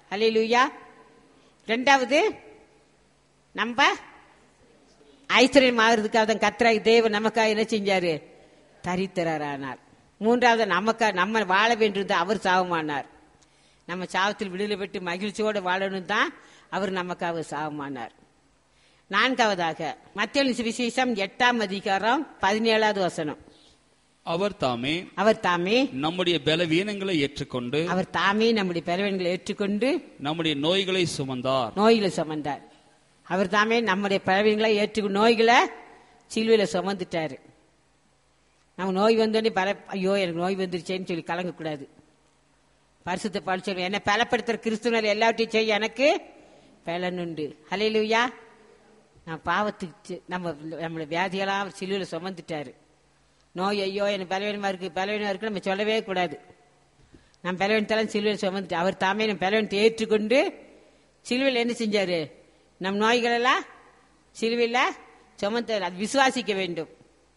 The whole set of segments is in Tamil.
ஹalleluya ரெண்டாவது நம்ம ஐஸ்வர்யம் ஆகிறதுக்காக தான் கத்ராய் தேவன் நமக்காக என்ன செஞ்சாரு தரித்திரரானார் மூன்றாவது நமக்காக நம்ம வாழ வேண்டியது அவர் சாவமானார் நம்ம சாவத்தில் விடுதலை பெற்று மகிழ்ச்சியோடு வாழணும் தான் அவர் நமக்காக சாவமானார் நான்காவதாக மத்திய விசேஷம் எட்டாம் அதிகாரம் பதினேழாவது வசனம் அவர் தாமே அவர் தாமே நம்முடைய பலவீனங்களை ஏற்றுக்கொண்டு அவர் தாமே நம்முடைய பலவீனங்களை ஏற்றுக்கொண்டு நம்முடைய நோய்களை சுமந்தார் நோய்களை சுமந்தார் அவர் தாமே நம்முடைய பலவீனங்களை ஏற்று நோய்களை சிலுவையில சுமந்துட்டாரு நம்ம நோய் வந்தோடனே பல ஐயோ எனக்கு நோய் வந்துருச்சேன்னு சொல்லி கலங்கக்கூடாது பரிசுத்த பால் சொல்லுவோம் என்னை பலப்படுத்துற கிறிஸ்துவனர் எல்லாவற்றையும் செய்ய எனக்கு பலன் உண்டு ஹalleluya நான் பாவத்துக்கு சி- நம்ம நம்மளோட வியாதியெல்லாம் அவர் சிலுவையில் சுமந்துட்டாரு நோய் ஐயோ எனக்கு பலவீனமா இருக்கு பலவீனமா இருக்கு நம்ம சொல்லவே கூடாது நம்ம பலவீனத்தெல்லாம் சிலுவையில் சுமந்துட்டு அவர் தாமே நம்ம பலவீனத்தை ஏற்றுக்கொண்டு சிலுவையில் என்ன செஞ்சாரு நம் நோய்களெல்லாம் சிலுவையில் சுமந்தார் அது விசுவாசிக்க வேண்டும்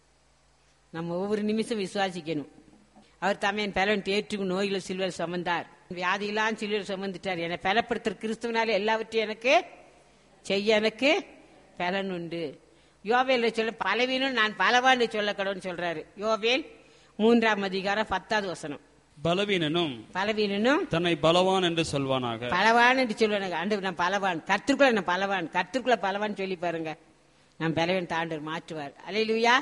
நம்ம ஒவ்வொரு நிமிஷம் விசுவாசிக்கணும் அவர் தாமே என் பலவீனத்தை ஏற்றுக்கும் நோய்களை சிலுவையில் சுமந்தார் வியாதியெல்லாம் சிலுவையில் சுமந்துட்டார் என்னை பலப்படுத்துற கிறிஸ்துவனால எல்லாவற்றையும் எனக்கு செய்ய எனக்கு பலன் உண்டு யோவேல் சொல்ல பலவீனம் நான் பலவான்னு சொல்ல கடவுன்னு சொல்றாரு யோவேல் மூன்றாம் அதிகாரம் பத்தாவது வசனம் பலவீனனும் பலவீனனும் தன்னை பலவான் என்று சொல்வானாக பலவான் என்று சொல்லுவாங்க ஆண்டு நான் பலவான் கத்திற்குள்ள நான் பலவான் கத்திற்குள்ள பலவான் சொல்லி பாருங்க நான் பலவன் தாண்டர் மாற்றுவார் அலையிலுயா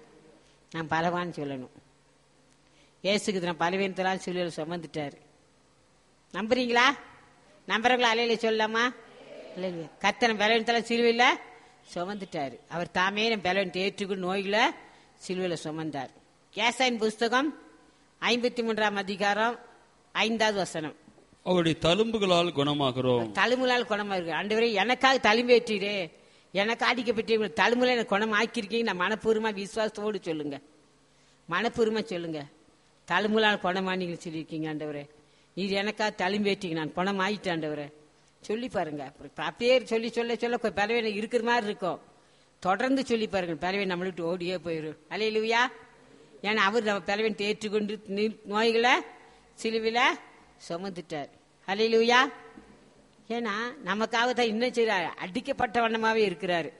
நான் பலவான் சொல்லணும் இயேசுக்கு நான் பலவீனத்தெல்லாம் சொல்லி சுமந்துட்டாரு நம்புறீங்களா நம்புறவங்களா அலையில சொல்லலாமா இல்லைங்க கத்தனை பலவீனத்தெல்லாம் சிலுவையில் சுமந்துட்டாரு அவர் தாமே நம்ம பலவீனத்தை ஏற்றுக்கொண்டு நோய்களை சிலுவையில் சுமந்தார் ஏசாயின் புஸ்தகம் ஐம்பத்தி மூன்றாம் அதிகாரம் ஐந்தாவது வசனம் அவருடைய தழும்புகளால் குணமாகிறோம் தழுமுலால் குணமா இருக்கு ஆண்டவரே எனக்காக தழும்பேற்றீரே எனக்கு அடிக்கப்பட்டு தழுமுல எனக்கு குணம் ஆக்கியிருக்கீங்க நான் மனப்பூர்வமா விசுவாசத்தோடு சொல்லுங்க மனப்பூர்வமா சொல்லுங்க தழுமுலால் குணமானீங்க சொல்லியிருக்கீங்க ஆண்டவரே நீர் எனக்காக தழும்பேற்றீங்க நான் குணம் ஆயிட்டேன் ஆண்டவரே சொல்லி பாருங்க அப்புறம் அப்படியே சொல்லி சொல்ல சொல்ல கொஞ்சம் பலவீனம் இருக்கிற மாதிரி இருக்கும் தொடர்ந்து சொல்லி பாருங்க பலவீனம் நம்மளை விட்டு ஓடியே போயிடும் அலையிலுவியா ஏன்னா அவர் நம்ம பலவீனத்தை ஏற்றுக்கொண்டு நீ- நோய்களை சிலுவில சுமந்துட்டார் அலையிலுவியா ஏன்னா நமக்காக தான் இன்னும் செய்றாரு அடிக்கப்பட்ட வண்ணமாவே இருக்கிறாரு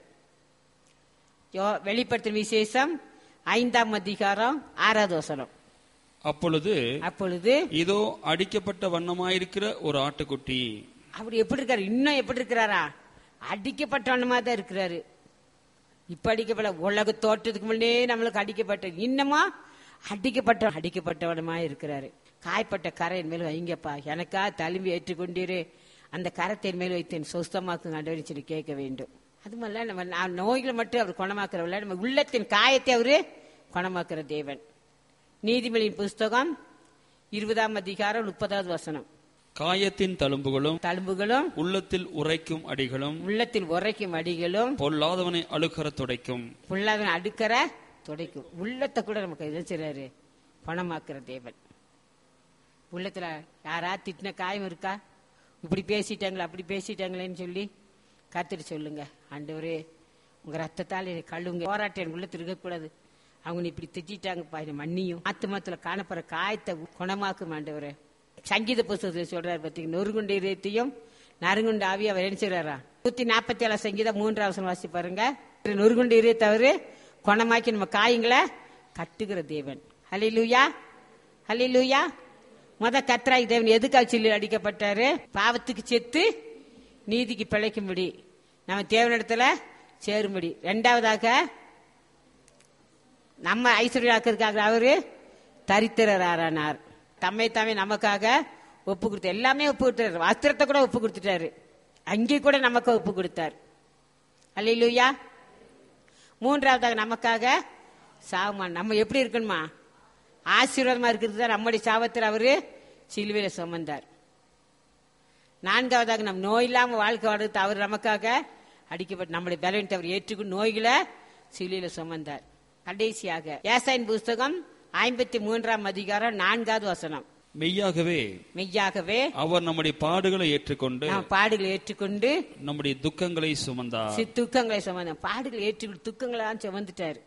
யோ வெளிப்படுத்தும் விசேஷம் ஐந்தாம் அதிகாரம் ஆறாவது வசனம் அப்பொழுது அப்பொழுது இதோ அடிக்கப்பட்ட வண்ணமாயிருக்கிற ஒரு ஆட்டுக்குட்டி அவர் எப்படி இருக்காரு இன்னும் எப்படி இருக்கிறாரா அடிக்கப்பட்ட வண்ணமா தான் இருக்கிறாரு இப்ப அடிக்கப்பட உலக தோட்டத்துக்கு முன்னே நம்மளுக்கு அடிக்கப்பட்ட இன்னமா அடிக்கப்பட்ட அடிக்கப்பட்டவனமா இருக்கிறாரு காய்ப்பட்ட கரையின் மேல் வைங்கப்பா எனக்கா தழும்பி ஏற்றுக்கொண்டீரே அந்த கரத்தின் மேல் வைத்தேன் சொஸ்தமாக்குங்க ஆண்டவரே சொல்லி கேட்க வேண்டும் அது மாதிரிலாம் நம்ம நான் நோய்களை மட்டும் அவர் குணமாக்குறவில்ல நம்ம உள்ளத்தின் காயத்தை அவரு குணமாக்குற தேவன் நீதிமொழியின் புஸ்தகம் இருபதாம் அதிகாரம் முப்பதாவது வசனம் காயத்தின் தழும்புகளும் தழும்புகளும் உள்ளத்தில் உரைக்கும் அடிகளும் உள்ளத்தில் உரைக்கும் அடிகளும் பொல்லாதவனை அழுகற துடைக்கும் புல்லாதவன் அடுக்கிற துடைக்கும் உள்ளத்தை கூட நமக்கு என்ன செய்றாரு பணமாக்குற தேவன் உள்ளத்துல யாரா திட்டின காயம் இருக்கா இப்படி பேசிட்டாங்களா அப்படி பேசிட்டாங்களேன்னு சொல்லி கத்துட்டு சொல்லுங்க ஆண்டவரே உங்க ரத்தத்தால் என்னை கழுவுங்க போராட்டம் என் உள்ளத்தில் இருக்கக்கூடாது அவங்க இப்படி திட்டாங்கப்பா என்னை மன்னியும் ஆத்துமத்துல காணப்படுற காயத்தை குணமாக்கும் ஆண்டவரே சங்கீத புஸ்தகத்தில் சொல்றாரு பார்த்தீங்க நொறுகுண்ட இதயத்தையும் நறுங்குண்ட ஆவி அவர் என்ன செய்றாரா நூத்தி நாற்பத்தி ஏழு சங்கீதம் மூன்றாவது வசனம் வாசி பாருங்க நொறுகுண்ட இதயத்தை அவரு குணமாக்கி நம்ம காயங்களை கட்டுகிற தேவன் ஹலிலூயா ஹலிலூயா முத கத்ராய் தேவன் எதுக்காக சொல்லி அடிக்கப்பட்டாரு பாவத்துக்கு செத்து நீதிக்கு பிழைக்கும்படி நம்ம தேவனிடத்துல சேரும்படி ரெண்டாவதாக நம்ம ஐஸ்வர்யாக்கிறதுக்காக அவரு தரித்திரரானார் தம்மை தாமே நமக்காக ஒப்பு கொடுத்தார் எல்லாமே ஒப்பு கொடுத்தாரு வஸ்திரத்தை கூட ஒப்பு கொடுத்துட்டாரு அங்கே கூட நமக்கு ஒப்பு கொடுத்தார் அல்லையா மூன்றாவதாக நமக்காக சாவமான் நம்ம எப்படி இருக்கணுமா ஆசீர்வாதமா இருக்கிறது தான் நம்முடைய சாபத்தில் அவரு சிலுவையில சுமந்தார் நான்காவதாக நம் நோய் இல்லாம வாழ்க்கை வாழ்றது அவர் நமக்காக அடிக்கப்பட்டு நம்முடைய பலவீனத்தை அவர் ஏற்றுக்கொண்டு நோய்களை சிலுவையில சுமந்தார் கடைசியாக ஏசாயின் புஸ்தகம் ஐம்பத்தி மூன்றாம் அதிகாரம் நான்காவது வசனம் மெய்யாகவே மெய்யாகவே அவர் நம்முடைய பாடுகளை ஏற்றுக்கொண்டு நாம் பாடுகளை ஏற்றுக்கொண்டு நம்முடைய துக்கங்களை சுமந்தார் சி- துக்கங்களை சுமந்த பாடுகளை ஏற்றுக்கொண்டு துக்கங்களாம் சுமந்துட்டாரு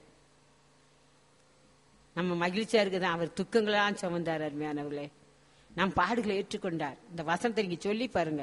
நம்ம மகிழ்ச்சியா இருக்குதான் அவர் துக்கங்களாம் சுமந்தார் அருமையானவர்களே நம் பாடுகளை ஏற்றுக்கொண்டார் இந்த வசனத்தை நீங்க சொல்லி பாருங்க